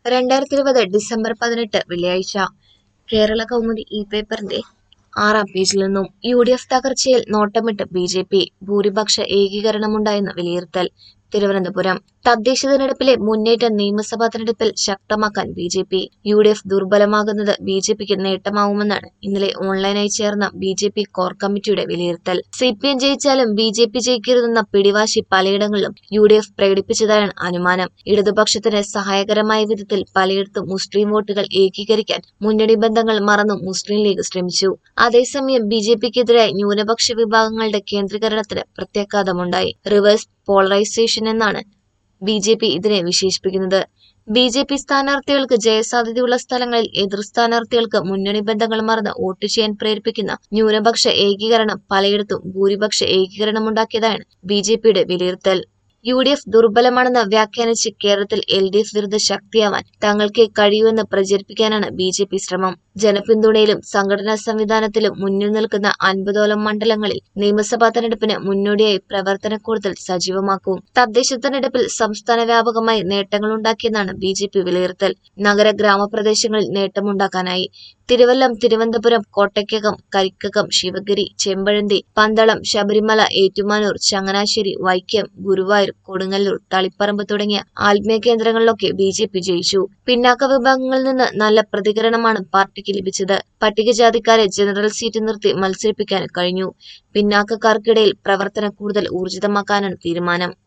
രണ്ടായിരത്തി ഇരുപത് ഡിസംബർ പതിനെട്ട് വെള്ളിയാഴ്ച കേരള കൗമുദി ഈ പേപ്പറിന്റെ ആറാം പേജിൽ നിന്നും യു ഡി എഫ് തകർച്ചയിൽ നോട്ടമിട്ട് ബി ജെ പി ഭൂരിപക്ഷ ഏകീകരണമുണ്ടായെന്ന് വിലയിരുത്തൽ തിരുവനന്തപുരം തദ്ദേശ തിരഞ്ഞെടുപ്പിലെ മുന്നേറ്റം നിയമസഭാ തിരഞ്ഞെടുപ്പിൽ ശക്തമാക്കാൻ B J P U D F ദുർബലമാകുന്നത് ബി ജെ പിക്ക് നേട്ടമാവുമെന്നാണ് ഇന്നലെ ഓൺലൈനായി ചേർന്ന ബി ജെ പി കോർ കമ്മിറ്റിയുടെ വിലയിരുത്തൽ സി പി എം ജയിച്ചാലും ബി ജെ പി ജയിക്കരുതെന്ന പിടിവാശി പലയിടങ്ങളിലും യു ഡി എഫ് പ്രകടിപ്പിച്ചതാണ് അനുമാനം ഇടതുപക്ഷത്തിന് സഹായകരമായ വിധത്തിൽ പലയിടത്തും മുസ്ലിം വോട്ടുകൾ ഏകീകരിക്കാൻ മുന്നണി ബന്ധങ്ങൾ മറന്നും മുസ്ലിം ലീഗ് ശ്രമിച്ചു അതേസമയം ബി ജെ പിക്കെതിരായി ന്യൂനപക്ഷ വിഭാഗങ്ങളുടെ കേന്ദ്രീകരണത്തിന് പ്രത്യാഘാതമുണ്ടായി റിവേഴ്സ് പോളറൈസേഷൻ എന്നാണ് ബി ജെ പി ഇതിനെ വിശേഷിപ്പിക്കുന്നത് ബി ജെ പി സ്ഥാനാർത്ഥികൾക്ക് ജയസാധ്യതയുള്ള സ്ഥലങ്ങളിൽ എതിർ സ്ഥാനാർത്ഥികൾക്ക് മുന്നണി ബന്ധങ്ങൾ മറന്ന് വോട്ട് ചെയ്യാൻ പ്രേരിപ്പിക്കുന്ന ന്യൂനപക്ഷ ഏകീകരണം പലയിടത്തും ഭൂരിപക്ഷ ഏകീകരണമുണ്ടാക്കിയതാണ് ബി ജെ പിയുടെ വിലയിരുത്തൽ യു ഡി എഫ് ദുർബലമാണെന്ന് വ്യാഖ്യാനിച്ച് കേരളത്തിൽ എൽ ഡി എഫ് വിരുദ്ധ ശക്തിയാവാൻ തങ്ങൾക്ക് കഴിയുമെന്ന് പ്രചരിപ്പിക്കാനാണ് ബി ജെ പി ശ്രമം ജനപിന്തുണയിലും സംഘടനാ സംവിധാനത്തിലും മുന്നിൽ നിൽക്കുന്ന അൻപതോളം മണ്ഡലങ്ങളിൽ നിയമസഭാ തെരഞ്ഞെടുപ്പിന് മുന്നോടിയായി പ്രവർത്തന കൂടുതൽ സജീവമാക്കും തദ്ദേശ തെരഞ്ഞെടുപ്പിൽ സംസ്ഥാന വ്യാപകമായി നേട്ടങ്ങളുണ്ടാക്കിയെന്നാണ് ബി ജെ പി വിലയിരുത്തൽ നഗര ഗ്രാമപ്രദേശങ്ങളിൽ നേട്ടമുണ്ടാക്കാനായി തിരുവല്ലം തിരുവനന്തപുരം കോട്ടയ്ക്കകം കരിക്കകം ശിവഗിരി ചെമ്പഴന്തി പന്തളം ശബരിമല ഏറ്റുമാനൂർ ചങ്ങനാശ്ശേരി വൈക്കം ഗുരുവായൂർ കൊടുങ്ങല്ലൂർ തളിപ്പറമ്പ് തുടങ്ങിയ ആത്മീയ കേന്ദ്രങ്ങളിലൊക്കെ ബി ജെ പി ജയിച്ചു പിന്നാക്ക വിഭാഗങ്ങളിൽ നിന്ന് നല്ല പ്രതികരണമാണ് പാർട്ടിക്ക് ലഭിച്ചത് പട്ടികജാതിക്കാരെ ജനറൽ സീറ്റ് നിർത്തി മത്സരിപ്പിക്കാൻ കഴിഞ്ഞു പിന്നാക്കക്കാർക്കിടയിൽ പ്രവർത്തനം കൂടുതൽ ഊർജിതമാക്കാനാണ് തീരുമാനം